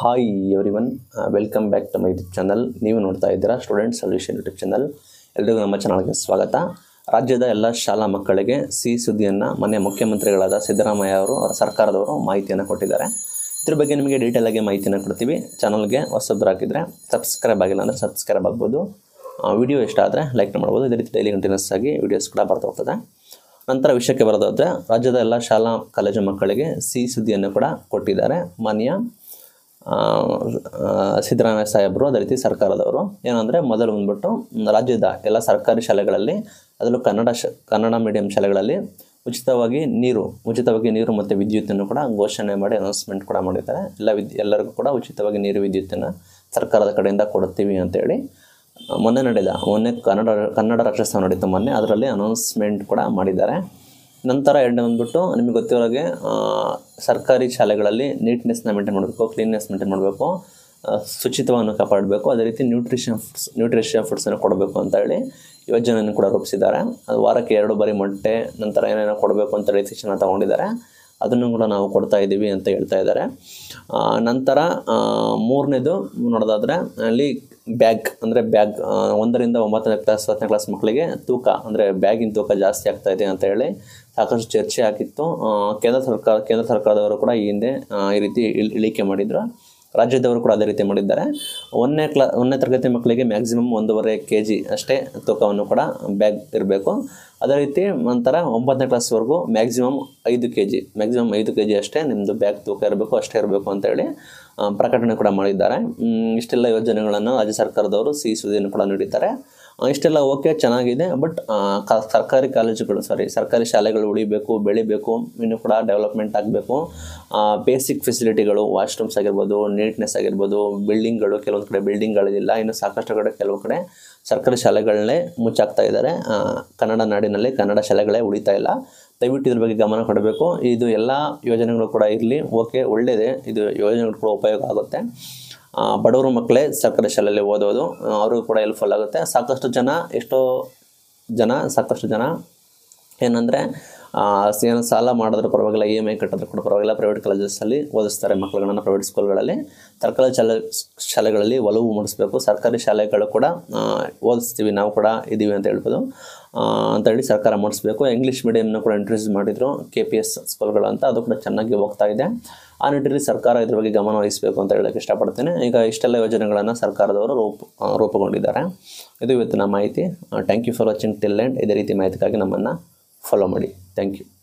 hi everyone welcome back to my YouTube channel ನೀವು ನೋಡ್ತಾ ಇದ್ದೀರಾ ಸ್ಟೂಡೆಂಟ್ ಸೊಲ್ಯೂಷನ್ ಯೂಟ್ಯೂಬ್ ಚಾನಲ್ ಎಲ್ರಿಗೂ ನಮ್ಮ ಚಾನಲ್ಗೆ ಸ್ವಾಗತ ರಾಜ್ಯದ ಎಲ್ಲ ಶಾಲಾ ಮಕ್ಕಳಿಗೆ ಸಿಹಿ ಸುದ್ದಿಯನ್ನು ಮೊನ್ನೆ ಮುಖ್ಯಮಂತ್ರಿಗಳಾದ ಸಿದ್ದರಾಮಯ್ಯ ಅವರು ಅವರ ಸರ್ಕಾರದವರು ಮಾಹಿತಿಯನ್ನು ಕೊಟ್ಟಿದ್ದಾರೆ ಇದ್ರ ಬಗ್ಗೆ ನಿಮಗೆ ಡೀಟೇಲ್ ಆಗಿ ಮಾಹಿತಿಯನ್ನು ಕೊಡ್ತೀವಿ ಚಾನಲ್ಗೆ ಹೊಸಬ್ರು ಹಾಕಿದರೆ ಸಬ್ಸ್ಕ್ರೈಬ್ ಆಗಿಲ್ಲ ಅಂದರೆ ಸಬ್ಸ್ಕ್ರೈಬ್ ಆಗ್ಬೋದು ವಿಡಿಯೋ ಇಷ್ಟ ಆದರೆ ಲೈಕ್ ಮಾಡ್ಬೋದು ಇದೇ ರೀತಿ ಡೈಲಿ ಕಂಟಿನ್ಯೂಸ್ ಆಗಿ ವಿಡಿಯೋಸ್ ಕೂಡ ಬರ್ತಾ ಹೋಗ್ತದೆ ನಂತರ ವಿಷಯಕ್ಕೆ ಬರೋದಾದರೆ ರಾಜ್ಯದ ಎಲ್ಲ ಶಾಲಾ ಕಾಲೇಜು ಮಕ್ಕಳಿಗೆ ಸಿಹಿ ಸುದ್ದಿಯನ್ನು ಕೂಡ ಕೊಟ್ಟಿದ್ದಾರೆ ಮಾನ್ಯ ಆ, ಆ, ಸಿದ್ದರಾಮಯ್ಯ ಸಾಹೇಬರು ಅದೇ ರೀತಿ ಸರ್ಕಾರದವರು ಏನಂದರೆ ಮೊದಲು ಬಂದ್ಬಿಟ್ಟು ಮ್, ರಾಜ್ಯದ ಎಲ್ಲ ಸರ್ಕಾರಿ ಶಾಲೆಗಳಲ್ಲಿ ಅದರಲ್ಲೂ ಕನ್ನಡ ಶ ಕನ್ನಡ ಮೀಡಿಯಂ ಶಾಲೆಗಳಲ್ಲಿ ಉಚಿತವಾಗಿ ನೀರು ಉಚಿತವಾಗಿ ನೀರು ಮತ್ತು ವಿದ್ಯುತ್ತನ್ನು ಕೂಡ ಘೋಷಣೆ ಮಾಡಿ ಅನೌನ್ಸ್ಮೆಂಟ್ ಕೂಡ ಮಾಡಿದ್ದಾರೆ ಎಲ್ಲ ವಿದ್ ಎಲ್ಲರಿಗೂ ಕೂಡ ಉಚಿತವಾಗಿ ನೀರು ವಿದ್ಯುತ್ತನ್ನು ಸರ್ಕಾರದ ಕಡೆಯಿಂದ ಕೊಡ್ತೀವಿ ಅಂತೇಳಿ ಆ, ಮೊನ್ನೆ ನಡೆದ ಮೊನ್ನೆ ಕನ್ನಡ ಕನ್ನಡ ರಾಜ್ಯೋತ್ಸವ ನಡೀತು ಮೊನ್ನೆ ಅದರಲ್ಲಿ ಅನೌನ್ಸ್ಮೆಂಟ್ ಕೂಡ ಮಾಡಿದ್ದಾರೆ ನಂತರ ಎರಡನೇ ಬಂದ್ಬಿಟ್ಟು ನಿಮಗೆ ಗೊತ್ತಿರೋ ಹಾಗೆ ಆ, ಸರ್ಕಾರಿ ಶಾಲೆಗಳಲ್ಲಿ ನೀಟ್ನೆಸ್ನ ಮೇಂಟೈನ್ ಮಾಡಬೇಕು ಕ್ಲೀನ್ನೆಸ್ ಮೇಂಟೈನ್ ಮಾಡಬೇಕು ಶುಚಿತ್ವವನ್ನು ಕಾಪಾಡಬೇಕು ಅದೇ ರೀತಿ ನ್ಯೂಟ್ರಿಷನ್ ಫುಡ್ಸ್ ನ್ಯೂಟ್ರಿಷನ್ ಫುಡ್ಸನ್ನು ಕೊಡಬೇಕು ಅಂತ ಹೇಳಿ ಯೋಜನೆಯನ್ನು ಕೂಡ ರೂಪಿಸಿದ್ದಾರೆ ಅದು ವಾರಕ್ಕೆ ಎರಡು ಬಾರಿ ಮೊಟ್ಟೆ ನಂತರ ಏನೇನೋ ಕೊಡಬೇಕು ಅಂತ ಹೇಳಿ ಶಿಕ್ಷಣ ತಗೊಂಡಿದ್ದಾರೆ ಅದನ್ನು ಕೂಡ ನಾವು ಕೊಡ್ತಾ ಇದ್ದೀವಿ ಅಂತ ಹೇಳ್ತಾ ಇದ್ದಾರೆ ಆ, ನಂತರ ಆ, ಮೂರನೇದು ನೋಡೋದಾದರೆ ಅಲ್ಲಿ ಬ್ಯಾಗ್ ಅಂದರೆ ಬ್ಯಾಗ್ ಒಂದರಿಂದ ಒಂಬತ್ತನೇ ಕ್ಲಾಸ್ ಹತ್ತನೇ ಕ್ಲಾಸ್ ಮಕ್ಕಳಿಗೆ ತೂಕ ಅಂದರೆ ಬ್ಯಾಗಿನ ತೂಕ ಜಾಸ್ತಿ ಆಗ್ತಾ ಇದೆ ಅಂತ ಹೇಳಿ ಸಾಕಷ್ಟು ಚರ್ಚೆ ಆಗಿತ್ತು ಆ, ಕೇಂದ್ರ ಸರ್ಕಾರ ಕೇಂದ್ರ ಸರ್ಕಾರದವರು ಕೂಡ ಈ ಹಿಂದೆ ಆ, ಈ ರೀತಿ ಇಳ್- ಇಳಿಕೆ ಮಾಡಿದ್ರು ರಾಜ್ಯದವರು ಕೂಡ ಅದೇ ರೀತಿ ಮಾಡಿದ್ದಾರೆ ಒಂದನೇ ಕ್ಲಾ ಒಂದನೇ ತರಗತಿ ಮಕ್ಕಳಿಗೆ ಮ್ಯಾಕ್ಸಿಮಮ್ ಒಂದೂವರೆ ಕೆ ಜಿ ಅಷ್ಟೇ ತೂಕವನ್ನು ಕೂಡ ಬ್ಯಾಗ್ ಇರಬೇಕು ಅದೇ ರೀತಿ ನಂತರ ಒಂಬತ್ತನೇ ಕ್ಲಾಸ್ವರೆಗೂ ಮ್ಯಾಕ್ಸಿಮಮ್ ಐದು ಕೆ ಜಿ ಮ್ಯಾಕ್ಸಿಮಮ್ ಐದು ಕೆ ಜಿ ಅಷ್ಟೇ ನಿಮ್ಮದು ಬ್ಯಾಗ್ ತೂಕ ಇರಬೇಕು ಅಷ್ಟೇ ಇರಬೇಕು ಅಂತೇಳಿ ಆ, ಪ್ರಕಟಣೆ ಕೂಡ ಮಾಡಿದ್ದಾರೆ ಮ್, ಇಷ್ಟೆಲ್ಲ ಯೋಜನೆಗಳನ್ನು ರಾಜ್ಯ ಸರ್ಕಾರದವರು ಸಿಹಿ ಸುದ್ದಿಯನ್ನು ಕೂಡ ನೀಡಿದ್ದಾರೆ ಆ, ಇಷ್ಟೆಲ್ಲ ಓಕೆ ಚೆನ್ನಾಗಿದೆ ಬಟ್ ಸರ್ಕಾರಿ ಕಾಲೇಜುಗಳು ಸಾರಿ ಸರ್ಕಾರಿ ಶಾಲೆಗಳು ಉಳಿಬೇಕು ಬೆಳಿಬೇಕು ಇನ್ನೂ ಕೂಡ ಡೆವಲಪ್ಮೆಂಟ್ ಆಗಬೇಕು ಬೇಸಿಕ್ ಫೆಸಿಲಿಟಿಗಳು ವಾಶ್ರೂಮ್ಸ್ ಆಗಿರ್ಬೋದು ನೀಟ್ನೆಸ್ ಆಗಿರ್ಬೋದು ಬಿಲ್ಡಿಂಗ್ಗಳು ಕೆಲವೊಂದು ಕಡೆ ಬಿಲ್ಡಿಂಗ್ಗಳಿಲ್ಲ ಇನ್ನು ಸಾಕಷ್ಟು ಕಡೆ ಕೆಲವು ಕಡೆ ಸರ್ಕಾರಿ ಶಾಲೆಗಳನ್ನೇ ಮುಚ್ಚಾಕ್ತಾ ಇದ್ದಾರೆ ಆ, ಕನ್ನಡ ನಾಡಿನಲ್ಲಿ ಕನ್ನಡ ಶಾಲೆಗಳೇ ಉಳಿತಾ ಇಲ್ಲ ದಯವಿಟ್ಟು ಇದ್ರ ಬಗ್ಗೆ ಗಮನ ಕೊಡಬೇಕು ಇದು ಎಲ್ಲ ಯೋಜನೆಗಳು ಕೂಡ ಇರಲಿ ಓಕೆ ಒಳ್ಳೆಯದೇ ಇದು ಯೋಜನೆಗಳು ಕೂಡ ಉಪಯೋಗ ಆಗುತ್ತೆ ಆ, ಬಡವರು ಮಕ್ಕಳೇ ಸರ್ಕಾರಿ ಶಾಲೆಯಲ್ಲಿ ಓದೋದು ಆ, ಅವ್ರಿಗೂ ಕೂಡ ಹೆಲ್ಪ್ಫುಲ್ ಆಗುತ್ತೆ ಸಾಕಷ್ಟು ಜನ ಎಷ್ಟೋ ಜನ ಸಾಕಷ್ಟು ಜನ ಏನಂದರೆ ಏನು ಸಾಲ ಮಾಡಿದ್ರೆ ಪರವಾಗಿಲ್ಲ ಇ ಎಮ್ ಐ ಕಟ್ಟಿದ್ರೆ ಕೂಡ ಪರವಾಗಿಲ್ಲ ಪ್ರೈವೇಟ್ ಕಾಲೇಜಸಲ್ಲಿ ಓದಿಸ್ತಾರೆ ಮಕ್ಕಳುಗಳನ್ನ ಪ್ರೈವೇಟ್ ಸ್ಕೂಲ್ಗಳಲ್ಲಿ ಸರ್ಕಾರಿ ಶಾಲೆ ಶಾಲೆಗಳಲ್ಲಿ ಒಲವು ಮೂಡಿಸ್ಬೇಕು ಸರ್ಕಾರಿ ಶಾಲೆಗಳು ಕೂಡ ಆ, ಓದಿಸ್ತೀವಿ ನಾವು ಕೂಡ ಇದ್ದೀವಿ ಅಂತ ಹೇಳ್ಬೋದು ಆ, ಅಂತ ಹೇಳಿ ಸರ್ಕಾರ ಮಾಡಿಸ್ಬೇಕು ಇಂಗ್ಲೀಷ್ ಮೀಡಿಯಮ್ನ ಕೂಡ ಇಂಟ್ರೊಡ್ಯೂಸ್ ಮಾಡಿದರು ಕೆ ಪಿ ಎಸ್ ಸ್ಕೂಲ್ಗಳು ಅಂತ ಅದು ಕೂಡ ಚೆನ್ನಾಗಿ ಹೋಗ್ತಾ ಇದೆ ಆ ನಿಟ್ಟಿನಲ್ಲಿ ಸರ್ಕಾರ ಇದ್ರ ಬಗ್ಗೆ ಗಮನ ವಹಿಸಬೇಕು ಅಂತ ಹೇಳೋಕ್ಕೆ ಇಷ್ಟಪಡ್ತೇನೆ ಈಗ ಇಷ್ಟೆಲ್ಲ ಯೋಜನೆಗಳನ್ನು ಸರ್ಕಾರದವರು ರೂಪ ಆ, ರೂಪುಗೊಂಡಿದ್ದಾರೆ ಇದು ಇವತ್ತಿನ ಮಾಹಿತಿ thank you for watching till end ಇದೇ ರೀತಿ ಮಾಹಿತಿಗಾಗಿ ನಮ್ಮನ್ನು ಫಾಲೋ ಮಾಡಿ ಥ್ಯಾಂಕ್ ಯು